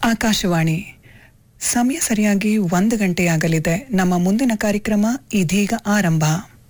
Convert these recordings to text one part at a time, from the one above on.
ಆಕಾಶವಾಣಿ ಸಮಯ ಸರಿಯಾಗಿ ಒಂದು ಗಂಟೆಯಾಗಲಿದೆ ನಮ್ಮ ಮುಂದಿನ ಕಾರ್ಯಕ್ರಮ ಇದೀಗ ಆರಂಭ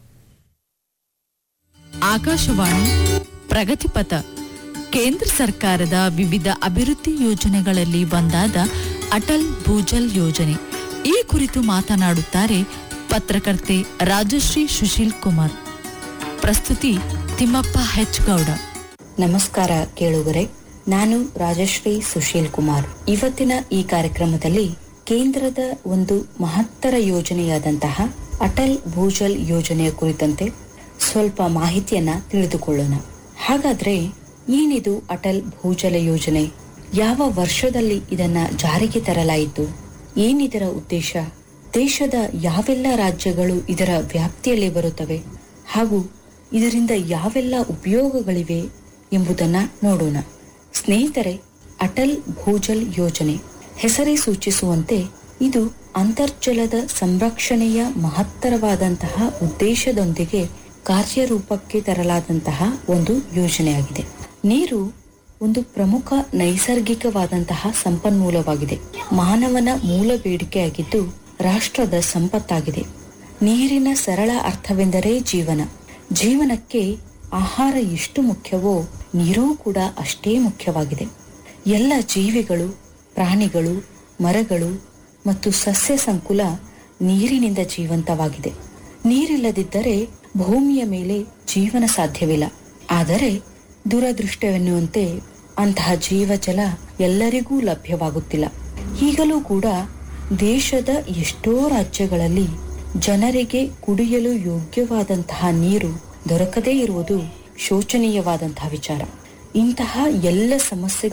ಆಕಾಶವಾಣಿ ಪ್ರಗತಿಪಥ ಕೇಂದ್ರ ಸರ್ಕಾರದ ವಿವಿಧ ಅಭಿವೃದ್ಧಿ ಯೋಜನೆಗಳಲ್ಲಿ ಒಂದಾದ ಅಟಲ್ ಭೂಜಲ್ ಯೋಜನೆ ಈ ಕುರಿತು ಮಾತನಾಡುತ್ತಾರೆ ಪತ್ರಕರ್ತೆ ರಾಜಶ್ರೀ ಸುಶೀಲ್ ಕುಮಾರ್ ಪ್ರಸ್ತುತಿ ತಿಮ್ಮಪ್ಪ ಹೆಚ್ ಗೌಡ ನಮಸ್ಕಾರ ಕೇಳುಗರೆ ನಾನು ರಾಜಶ್ರೀ ಸುಶೀಲ್ ಕುಮಾರ್ ಇವತ್ತಿನ ಈ ಕಾರ್ಯಕ್ರಮದಲ್ಲಿ ಕೇಂದ್ರದ ಒಂದು ಮಹತ್ತರ ಯೋಜನೆಯಾದಂತಹ ಅಟಲ್ ಭೂಜಲ್ ಯೋಜನೆಯ ಕುರಿತಂತೆ ಸ್ವಲ್ಪ ಮಾಹಿತಿಯನ್ನ ತಿಳಿದುಕೊಳ್ಳೋಣ ಹಾಗಾದ್ರೆ ಏನಿದು ಅಟಲ್ ಭೂಜಲ ಯೋಜನೆ ಯಾವ ವರ್ಷದಲ್ಲಿ ಇದನ್ನ ಜಾರಿಗೆ ತರಲಾಯಿತು ಏನಿದರ ಉದ್ದೇಶ ದೇಶದ ಯಾವೆಲ್ಲ ರಾಜ್ಯಗಳು ಇದರ ವ್ಯಾಪ್ತಿಯಲ್ಲಿ ಬರುತ್ತವೆ ಹಾಗೂ ಇದರಿಂದ ಯಾವೆಲ್ಲ ಉಪಯೋಗಗಳಿವೆ ಎಂಬುದನ್ನ ನೋಡೋಣ ಸ್ನೇಹಿತರೆ ಅಟಲ್ ಭೂಜಲ್ ಯೋಜನೆ ಹೆಸರೇ ಸೂಚಿಸುವಂತೆ ಇದು ಅಂತರ್ಜಲದ ಸಂರಕ್ಷಣೆಯ ಮಹತ್ತರವಾದಂತಹ ಉದ್ದೇಶದೊಂದಿಗೆ ಕಾರ್ಯರೂಪಕ್ಕೆ ತರಲಾದಂತಹ ಒಂದು ಯೋಜನೆಯಾಗಿದೆ ನೀರು ಒಂದು ಪ್ರಮುಖ ನೈಸರ್ಗಿಕವಾದಂತಹ ಸಂಪನ್ಮೂಲವಾಗಿದೆ ಮಾನವನ ಮೂಲ ಬೇಡಿಕೆಯಾಗಿದ್ದು ರಾಷ್ಟ್ರದ ಸಂಪತ್ತಾಗಿದೆ ನೀರಿನ ಸರಳ ಅರ್ಥವೆಂದರೆ ಜೀವನ ಜೀವನಕ್ಕೆ ಆಹಾರ ಎಷ್ಟು ಮುಖ್ಯವೋ ನೀರೂ ಕೂಡ ಅಷ್ಟೇ ಮುಖ್ಯವಾಗಿದೆ ಎಲ್ಲ ಜೀವಿಗಳು ಪ್ರಾಣಿಗಳು ಮರಗಳು ಮತ್ತು ಸಸ್ಯ ಸಂಕುಲ ನೀರಿನಿಂದ ಜೀವಂತವಾಗಿದೆ ನೀರಿಲ್ಲದಿದ್ದರೆ ಭೂಮಿಯ ಮೇಲೆ ಜೀವನ ಸಾಧ್ಯವಿಲ್ಲ ಆದರೆ ದುರದೃಷ್ಟವೆನ್ನುವಂತೆ ಅಂತಹ ಜೀವಜಲ ಎಲ್ಲರಿಗೂ ಲಭ್ಯವಾಗುತ್ತಿಲ್ಲ ಈಗಲೂ ಕೂಡ ದೇಶದ ಎಷ್ಟೋ ರಾಜ್ಯಗಳಲ್ಲಿ ಜನರಿಗೆ ಕುಡಿಯಲು ಯೋಗ್ಯವಾದಂತಹ ನೀರು ದೊರಕದೇ ಇರುವುದು ಶೋಚನೀಯವಾದಂತಹ ವಿಚಾರ ಇಂತಹ ಎಲ್ಲ ಸಮಸ್ಯೆ